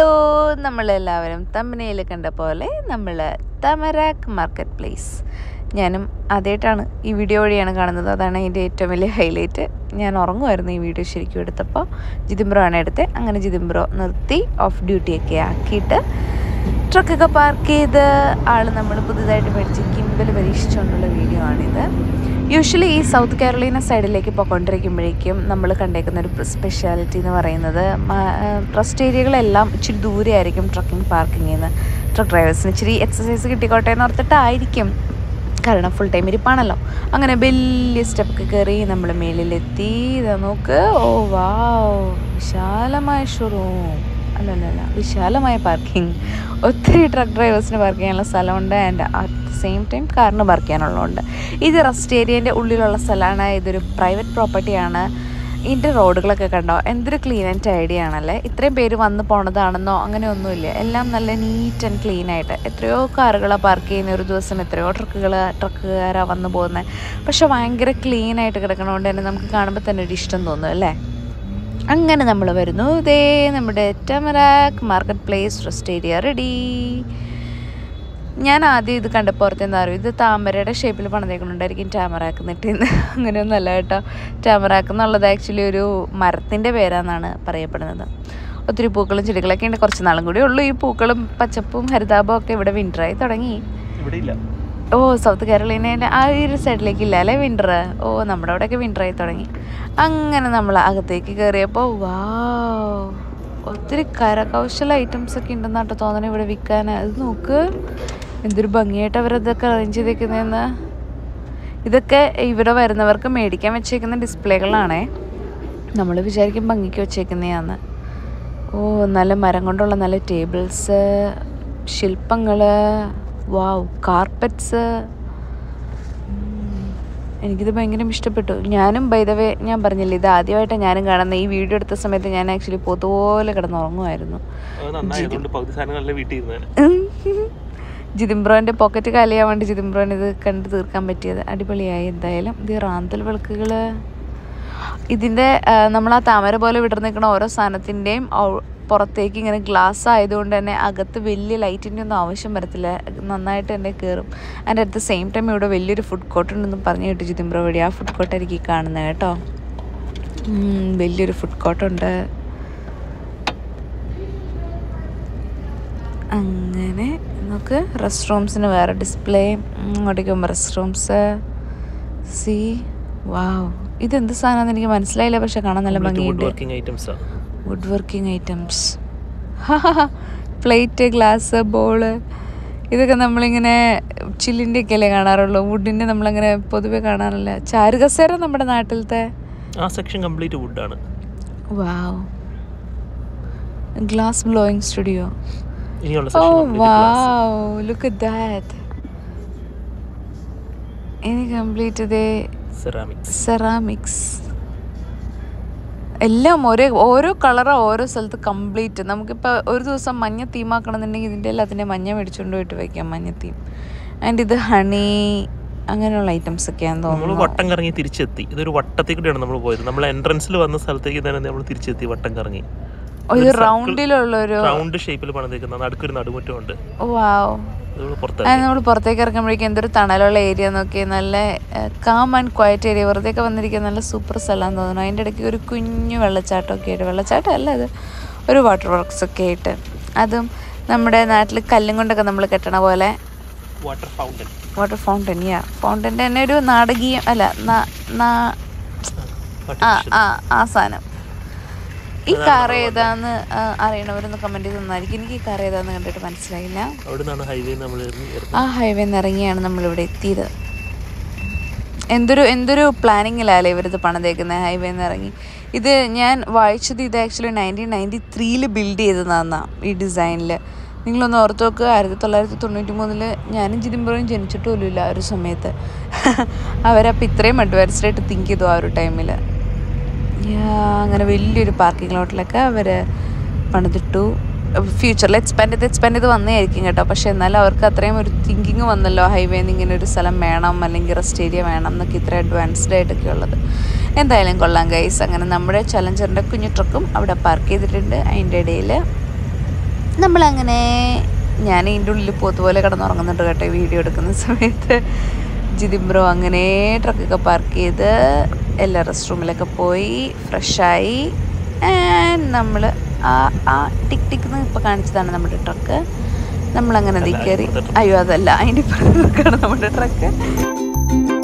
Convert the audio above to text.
Hello നമ്മളെല്ലാവരും തമ്പനയിൽ കണ്ട പോലെ നമ്മൾ തമരാക്ക് മാർക്കറ്റ് പ്ലേസ് ഞാനും ആദ്യമായിട്ടാണ് ഈ വീഡിയോ വഴിയാണ് കാണുന്നത് അതാണ് അതിൻ്റെ ഏറ്റവും വലിയ ഹൈലൈറ്റ് ഞാൻ ഉറങ്ങുമായിരുന്നു ഈ വീഡിയോ ശരിക്കും എടുത്തപ്പോൾ ജിതിംബ്രോ ആണ് എടുത്തത് അങ്ങനെ ജിതിംബ്രോ നിർത്തി ഓഫ് ഡ്യൂട്ടിയൊക്കെ ആക്കിയിട്ട് ട്രക്കൊക്കെ പാർക്ക് ചെയ്ത് ആൾ നമ്മൾ പുതുതായിട്ട് മേടിച്ച കിമ്പൽ പരീക്ഷിച്ചുകൊണ്ടുള്ള വീഡിയോ ആണിത് യൂഷ്വലി ഈ സൗത്ത് കാരോളീന സൈഡിലേക്ക് പോയിക്കൊണ്ടിരിക്കുമ്പോഴേക്കും നമ്മൾ കണ്ടേക്കുന്ന ഒരു സ്പെഷ്യാലിറ്റി എന്ന് പറയുന്നത് ട്രസ്റ്റ് ഏരിയകളെല്ലാം ഇച്ചിരി ദൂരെ ആയിരിക്കും ട്രക്കിംഗ് പാർക്കിങ്ങിൽ നിന്ന് ട്രക്ക് ഡ്രൈവേഴ്സിന് ഇച്ചിരി എക്സസൈസ് കിട്ടിക്കോട്ടെ എന്ന് ഓർത്തിട്ടായിരിക്കും കാരണം ഫുൾ ടൈം ഇരിപ്പാണല്ലോ അങ്ങനെ വലിയ സ്റ്റെപ്പൊക്കെ കയറി നമ്മൾ മേളിലെത്തി ഇതാ നോക്ക് ഓ വാ വിശാലമായ ഷോറൂം അല്ലല്ല വിശാലമായ പാർക്കിംഗ് ഒത്തിരി ട്രക്ക് ഡ്രൈവേഴ്സിന് പാർക്ക് ചെയ്യാനുള്ള സ്ഥലമുണ്ട് and at the same time കാറിന് പാർക്ക് ചെയ്യാനുള്ളതുണ്ട് ഇത് റെസ്റ്റ് ഏരിയൻ്റെ ഉള്ളിലുള്ള സ്ഥലമാണ് ഇതൊരു പ്രൈവറ്റ് പ്രോപ്പർട്ടിയാണ് ഇതിൻ്റെ റോഡുകളൊക്കെ കണ്ടോ എന്തൊരു ക്ലീൻ ആൻഡ് ടൈഡി ആണല്ലേ ഇത്രയും പേര് വന്ന് പോണതാണെന്നോ അങ്ങനെയൊന്നുമില്ല എല്ലാം നല്ല നീറ്റ് ആൻഡ് ക്ലീൻ ആയിട്ട് എത്രയോ കാറുകളാണ് പാർക്ക് ചെയ്യുന്ന ഒരു ദിവസം എത്രയോ ട്രക്കുകൾ ട്രക്കുകാരാണ് വന്ന് പോകുന്നത് പക്ഷെ ഭയങ്കര ക്ലീൻ ആയിട്ട് കിടക്കണതുകൊണ്ട് തന്നെ നമുക്ക് കാണുമ്പോൾ തന്നെ ഒരു ഇഷ്ടം തോന്നും അല്ലേ അങ്ങനെ നമ്മൾ വരുന്നു ഇതേ നമ്മുടെ Tamarack market place rest area ready ഞാൻ ആദ്യം ഇത് കണ്ടപ്പോൾ ഓർത്ത് എന്താ പറയുക ഇത് താമരയുടെ ഷേപ്പിൽ പണിതേക്കുന്നുണ്ടായിരിക്കും ടാമറാക്ക് എന്നിട്ട് അങ്ങനെയൊന്നുമല്ല കേട്ടോ ടാമറാക്ക് എന്നുള്ളത് ആക്ച്വലി ഒരു മരത്തിൻ്റെ പേരാണെന്നാണ് പറയപ്പെടുന്നത് ഒത്തിരി പൂക്കളും ചെടികളൊക്കെ ഉണ്ട് കുറച്ച് നാളും കൂടി ഉള്ളൂ ഈ പൂക്കളും പച്ചപ്പും ഹരിതാപവും ഒക്കെ ഇവിടെ വിൻ്ററായി തുടങ്ങി ഇവിടെ ഇല്ല ഓ സൗത്ത് കേരളീനയിലെ ആ ഒരു സൈഡിലേക്ക് ഇല്ല അല്ലേ വിൻ്റർ ഓ നമ്മുടെ അവിടെയൊക്കെ വിൻ്ററായി തുടങ്ങി അങ്ങനെ നമ്മൾ അകത്തേക്ക് കയറിയപ്പോൾ വാ ഒത്തിരി കരകൗശല ഐറ്റംസ് ഒക്കെ ഉണ്ടെന്നാട്ടോ തോന്നണേ ഇവിടെ വിൽക്കാൻ അത് നോക്ക് എന്തൊരു ഭംഗിയായിട്ട് അവരതൊക്കെ അറേഞ്ച് ചെയ്തേക്കുന്നതെന്ന് ഇതൊക്കെ ഇവിടെ വരുന്നവർക്ക് മേടിക്കാൻ വെച്ചേക്കുന്ന ഡിസ്പ്ലേകളാണേ നമ്മൾ വിചാരിക്കും ഭംഗിക്ക് വെച്ചേക്കുന്നതാന്ന് ഓ നല്ല മരം കൊണ്ടുള്ള നല്ല ടേബിൾസ് ശില്പങ്ങൾ വാവ് കാർപ്പറ്റ്സ് എനിക്കിത് ഭയങ്കര ഇഷ്ടപ്പെട്ടു ഞാനും ബൈദവേ ഞാൻ പറഞ്ഞില്ലേ ഇത് ആദ്യമായിട്ടാണ് ഞാനും കാണുന്നത് ഈ വീഡിയോ എടുത്ത സമയത്ത് ഞാൻ ആക്ച്വലി പോത്തുപോലെ കിടന്നുറങ്ങുമായിരുന്നു അത് നന്നായി അതുകൊണ്ട് പകുതി സാധനങ്ങളല്ലേ വീട്ടിൽ ഇരുന്നേ ജിതിംബ്രോൻ്റെ പോക്കറ്റ് കാലിയാൻ വേണ്ടി ജിതിംബ്രോൻ ഇത് കണ്ട് തീർക്കാൻ പറ്റിയത് അടിപൊളിയായി എന്തായാലും ഇത് റാന്തൽ വിളക്കുകൾ ഇതിൻ്റെ നമ്മൾ ആ താമര പോലെ വിടർന്നിരിക്കുന്ന ഓരോ സാധനത്തിൻ്റെയും പുറത്തേക്ക് ഇങ്ങനെ ഗ്ലാസ് ആയതുകൊണ്ട് തന്നെ അകത്ത് വലിയ ലൈറ്റിൻ്റെ ഒന്നും ആവശ്യം വരത്തില്ല നന്നായിട്ട് തന്നെ കയറും അതിൻ്റെ അറ്റ് ദ സെയിം ടൈം ഇവിടെ വലിയൊരു ഫുഡ് കോർട്ട് ഉണ്ടെന്ന് പറഞ്ഞു കേട്ടു ജിതിംബ്രോ വഴി ആ ഫുഡ് കോർട്ടായിരിക്കും ഈ കാണുന്നത് കേട്ടോ ഉം, വലിയൊരു ഫുഡ് കോർട്ടുണ്ട് അങ്ങനെ നമുക്ക് റെസ്റ്റ് റൂംസിന് വേറെ ഡിസ്പ്ലേ അങ്ങോട്ടേക്ക് പോകുമ്പോൾ റെസ്റ്റ് റൂംസ് സി വാവ് ഇതെന്ത് സാധനമാണെന്ന് എനിക്ക് മനസ്സിലായില്ല പക്ഷെ കാണാൻ നല്ല ഭംഗിയുണ്ട് വർക്കിംഗ് ഐറ്റംസാ wood working items plate glass bowl ഇതൊക്കെ നമ്മളിങ്ങനെ ചില്ലിൻ്റെ ഒക്കെ അല്ലേ കാണാറുള്ളൂ വുഡിൻ്റെ നമ്മളങ്ങനെ പൊതുവെ കാണാറില്ല ചാരുകസേര നമ്മുടെ നാട്ടിലത്തെ ആ സെക്ഷൻ കംപ്ലീറ്റ് വുഡാണ് വാവ് ഗ്ലാസ് ബ്ലോയിങ് സ്റ്റുഡിയോ ഇനിയുള്ള Oh section wow, look at that. ഇനി കംപ്ലീറ്റ് ഇതേ സെറാമിക്സ് സെറാമിക്സ് എല്ലാം ഒരേ ഓരോ കളറാ ഓരോ സ്ഥലത്ത് കംപ്ലീറ്റ് നമുക്കിപ്പോൾ ഒരു ദിവസം മഞ്ഞ തീമാക്കണമെന്നുണ്ടെങ്കിൽ ഇതിൻ്റെ എല്ലാത്തിൻ്റെ മഞ്ഞ മേടിച്ചുകൊണ്ട് പോയിട്ട് വയ്ക്കാം മഞ്ഞ തീം ആൻഡ് ഇത് ഹണി അങ്ങനെയുള്ള ഐറ്റംസ് ഒക്കെയാന്ന് നമ്മൾ തോന്നുന്നു വട്ടം കറങ്ങി തിരിച്ചെത്തി ഇതൊരു വട്ടത്തിൽ കൂടിയാണ് നമ്മൾ പോയത് നമ്മൾ എൻട്രൻസിൽ വന്ന സ്ഥലത്തേക്ക് തന്നെ നമ്മൾ തിരിച്ചെത്തി വട്ടം കറങ്ങി ഒരു റൗണ്ടിലുള്ള ഒരു റൗണ്ട് ഷേപ്പിൽ പണിതേക്കുന്ന നടുക്കൊരു നടുമുറ്റമുണ്ട് വാവ് നമ്മൾ അത് പുറത്തിറങ്ങി നമ്മൾ പുറത്തേക്ക് ഇറങ്ങുമ്പോഴേക്കും എന്തൊരു തണലുള്ള ഏരിയ നോക്കി നല്ല കാം ആൻഡ് ക്വയറ്റ് ഏരിയ വെറുതെയൊക്കെ വന്നിരിക്കുന്ന നല്ല സൂപ്പർ സ്ഥലമാണെന്ന് തോന്നുന്നു അതിൻ്റെ ഇടയ്ക്ക് ഒരു കുഞ്ഞു വെള്ളച്ചാട്ടമൊക്കെ ആയിട്ട് വെള്ളച്ചാട്ടം അല്ല അത് ഒരു വാട്ടർ വർക്ക്സ് ഒക്കെ ആയിട്ട് അതും നമ്മുടെ നാട്ടിൽ കല്ലും കൊണ്ടൊക്കെ നമ്മൾ കെട്ടണ പോലെ വാട്ടർ ഫൗണ്ടൻ വാട്ടർ ഫൗണ്ടൻ യാ ഫൗണ്ടൻ്റെ തന്നെ ഒരു നാടകീയം അല്ല നാ- നാ- ആ ആ ആ സാധനം ഈ കാർ ഏതാന്ന് ആ, അറിയണവരൊന്ന് കമൻറ്റ് ചെയ്ത് തന്നായിരിക്കും എനിക്ക് ഈ കാർ ഏതാന്ന് കണ്ടിട്ട് മനസ്സിലായില്ല അവിടെ നിന്നാണ് ഹൈവേ നമ്മൾ ഇറങ്ങി ആ ഹൈവേ ഇറങ്ങിയാണ് നമ്മളിവിടെ എത്തിയത് എന്തൊരു എന്തൊരു പ്ലാനിങ്ങിലല്ലേ ഇവരിത് പണിതേക്കുന്നത് ഹൈവേ ഇറങ്ങി ഇത് ഞാൻ വായിച്ചത് ഇത് ആക്ച്വലി നയൻറ്റീൻ നയൻറ്റി ത്രീയിൽ ബിൽഡ് ചെയ്തതാണ് ഈ ഡിസൈനിൽ നിങ്ങളൊന്ന് ഓർത്ത് നോക്കുക ആയിരത്തി തൊള്ളായിരത്തി തൊണ്ണൂറ്റി മൂന്നിൽ ഞാനും ജിതിമ്പുറയും ജനിച്ചിട്ട് പോലുമില്ല ആ ഒരു സമയത്ത് അവരപ്പോൾ ഇത്രയും അഡ്വാൻസ്ഡ് ആയിട്ട് തിങ്ക് ചെയ്തു ആ ഒരു ടൈമിൽ അങ്ങനെ വലിയൊരു പാർക്കിംഗ് ലോട്ടിലൊക്കെ അവർ പണിതിട്ടു ഫ്യൂച്ചറിൽ എക്സ്പാൻഡ് ചെയ്ത് എക്സ്പാൻഡ് ചെയ്ത് വന്നേയിരിക്കും കേട്ടോ പക്ഷെ എന്നാലും അവർക്ക് അത്രയും ഒരു തിങ്കിങ് വന്നല്ലോ ഹൈവേന്ന് ഇങ്ങനെ ഒരു സ്ഥലം വേണം അല്ലെങ്കിൽ റെസ്റ്റ് ഏരിയ വേണം എന്നൊക്കെ ഇത്ര അഡ്വാൻസ്ഡ് ആയിട്ടൊക്കെ ഉള്ളത് എന്തായാലും കൊള്ളാം ഗൈസ് അങ്ങനെ നമ്മുടെ ചലഞ്ചറിൻ്റെ കുഞ്ഞു ട്രക്കും അവിടെ പാർക്ക് ചെയ്തിട്ടുണ്ട് അതിൻ്റെ ഇടയിൽ നമ്മളങ്ങനെ ഞാൻ ഇതിൻ്റെ ഉള്ളിൽ പോത്ത് പോലെ കിടന്നുറങ്ങുന്നുണ്ട് കേട്ടോ ഈ വീഡിയോ എടുക്കുന്ന സമയത്ത് ജിതിബ്രോ അങ്ങനെ ട്രക്കൊക്കെ പാർക്ക് ചെയ്ത് എല്ലാ റെസ്റ്റ് റൂമിലൊക്കെ പോയി ഫ്രഷായി ആൻഡ് നമ്മൾ ആ ആ ടിക് ടിക് എന്ന് ഇപ്പോൾ കാണിച്ചതാണ് നമ്മുടെ ട്രക്ക് നമ്മളങ്ങനെ അതിൽ അല്ല, കയറി ഇപ്പുറത്തെ truck. അയ്യോ അതല്ല അതിൻ്റെ ഇപ്പുറത്താണ് നമ്മുടെ ട്രക്ക്